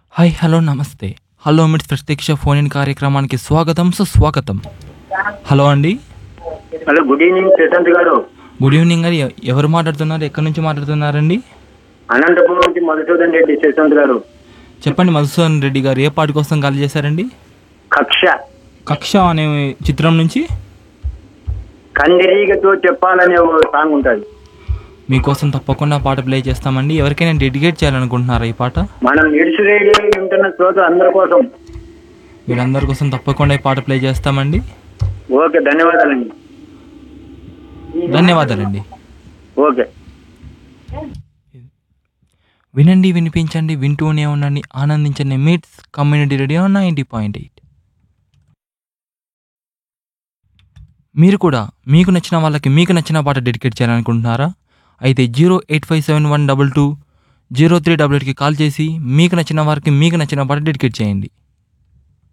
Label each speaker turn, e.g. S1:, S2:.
S1: hi hello నమస్తే hello మిట్స్ ప్రత్యక్ష ఫోన్ ఇన్ కార్యక్రమానికి స్వాగతం సుస్వాగతం హలో అండి
S2: హలో గుడ్ ఈవినింగ్ ప్రశాంత్ గారు
S1: గుడ్ ఈవినింగ్ అండి ఎ- ఎవరు మాట్లాడుతున్నారు ఎక్కడి నుంచి మాట్లాడుతున్నారండి
S2: అనంతపురం నుంచి మధుసూదన్ రెడ్డి ప్రశాంత్ గారు
S1: చెప్పండి మధుసూదన్ రెడ్డి గారు ఏ పాట కోసం కాల్ చేశారండి
S2: కక్ష
S1: కక్ష అనే చిత్రం నుంచి
S2: కందిరీగతో చెప్పాలనే ఓ సాంగ్ ఉంటుంది
S1: మీకోసం తప్పకుండా పాట ప్లే చేస్తామండి ఎవరికైనా డెడికేట్ చేయాలనుకుంటున్నారా ఈ పాట
S2: మనం నిడిసి రేడియో వింటున్న శ్రోత అందరి కోసం
S1: మీరందరి కోసం తప్పకుండా ఈ పాట ప్లే చేస్తామండి
S2: ఓకే ధన్యవాదాలండి
S1: ధన్యవాదాలండి
S2: ఓకే
S1: వినండి వినిపించండి వింటూనే ఉండండి ఆనందించండి MITS community radio ninety point eight మీరు కూడా మీకు నచ్చిన వాళ్ళకి మీకు నచ్చిన పాట డెడికేట్ చేయాలనుకుంటున్నారా అయితే zero eight five seven one double two zero three double ఎయిట్కి కాల్ చేసి మీకు నచ్చిన వారికి మీకు నచ్చిన పాట డెడికేట్ చేయండి